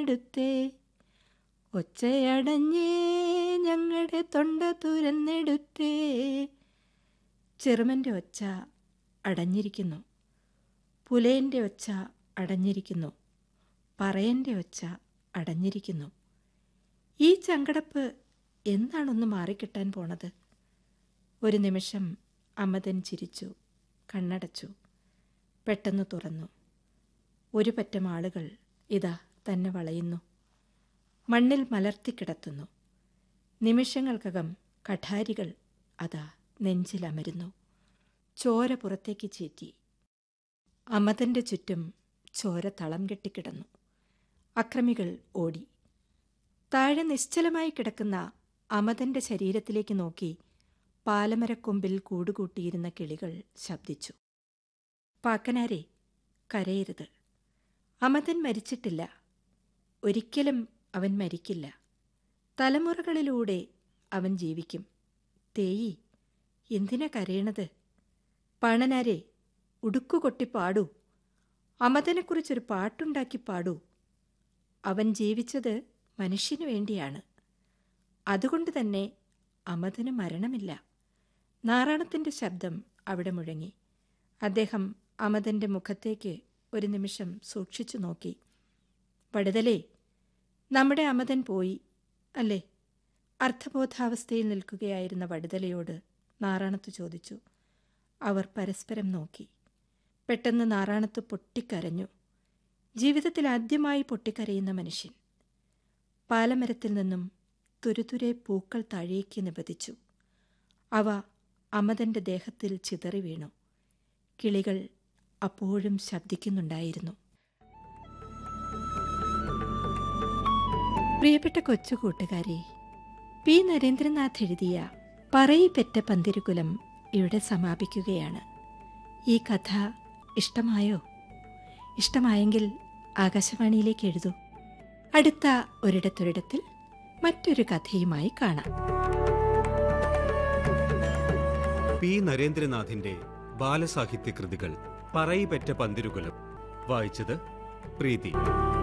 തുരന്നെടുത്തേ ഒച്ചയടഞ്ഞേ ഞങ്ങളുടെ തൊണ്ട തുരന്നെടുത്തേ ചെറുമൻ്റെ ഒച്ച അടഞ്ഞിരിക്കുന്നു പുലയൻ്റെ ഒച്ച അടഞ്ഞിരിക്കുന്നു പറയൻ്റെ ഒച്ച അടഞ്ഞിരിക്കുന്നു ഈ ചങ്കടപ്പ് എന്താണൊന്ന് മാറിക്കിട്ടാൻ പോണത് ഒരു നിമിഷം അമ്മതൻ ചിരിച്ചു കണ്ണടച്ചു പെട്ടെന്ന് തുറന്നു ഒരു പറ്റം ആളുകൾ ഇതാ തന്നെ വളയുന്നു മണ്ണിൽ മലർത്തിക്കിടത്തുന്നു നിമിഷങ്ങൾക്കകം കഠാരികൾ അതാ നെഞ്ചിലമരുന്നു ചോര പുറത്തേക്ക് ചീറ്റി അമതന്റെ ചുറ്റും ചോര തളം കെട്ടിക്കിടന്നു അക്രമികൾ ഓടി താഴെ നിശ്ചലമായി കിടക്കുന്ന അമതന്റെ ശരീരത്തിലേക്ക് നോക്കി പാലമരക്കൊമ്പിൽ കൂടുകൂട്ടിയിരുന്ന കിളികൾ ശബ്ദിച്ചു പാക്കനാരെ കരയരുത് അമതൻ മരിച്ചിട്ടില്ല ഒരിക്കലും അവൻ മരിക്കില്ല തലമുറകളിലൂടെ അവൻ ജീവിക്കും തേയി എന്തിനാ കരയണത് പണനാരെ ഉടുക്കുകൊട്ടി പാടൂ അമതനെക്കുറിച്ചൊരു പാട്ടുണ്ടാക്കി പാടൂ അവൻ ജീവിച്ചത് മനുഷ്യനു വേണ്ടിയാണ് അതുകൊണ്ട് തന്നെ അമതന് മരണമില്ല നാറാണത്തിൻ്റെ ശബ്ദം അവിടെ മുഴങ്ങി അദ്ദേഹം അമതന്റെ മുഖത്തേക്ക് ഒരു നിമിഷം സൂക്ഷിച്ചു നോക്കി പടുതലേ നമ്മുടെ അമതൻ പോയി അല്ലേ അർത്ഥബോധാവസ്ഥയിൽ നിൽക്കുകയായിരുന്ന വടുതലയോട് നാറാണത്ത് ചോദിച്ചു അവർ പരസ്പരം നോക്കി പെട്ടെന്ന് നാറാണത്ത് പൊട്ടിക്കരഞ്ഞു ജീവിതത്തിൽ ആദ്യമായി പൊട്ടിക്കരയുന്ന മനുഷ്യൻ പാലമരത്തിൽ നിന്നും തുരുതുരെ പൂക്കൾ താഴേക്ക് നിപതിച്ചു അവ അമതന്റെ ദേഹത്തിൽ ചിതറി വീണു കിളികൾ അപ്പോഴും ശബ്ദിക്കുന്നുണ്ടായിരുന്നു പ്രിയപ്പെട്ട കൊച്ചു കൂട്ടുകാരെ പി നരേന്ദ്രനാഥ് എഴുതിയ പറയിപ്പെറ്റ പന്തിരുകുലം ഇവിടെ സമാപിക്കുകയാണ് ഈ കഥ ഇഷ്ടമായോ ഇഷ്ടമായെങ്കിൽ ആകാശവാണിയിലേക്ക് എഴുതൂ അടുത്ത ഒരിടത്തൊരിടത്തിൽ മറ്റൊരു കഥയുമായി കാണാം പി നരേന്ദ്രനാഥിന്റെ ബാലസാഹിത്യ കൃതികൾ പറയിപെറ്റ പന്തിരുകുലം വായിച്ചത് പ്രീതി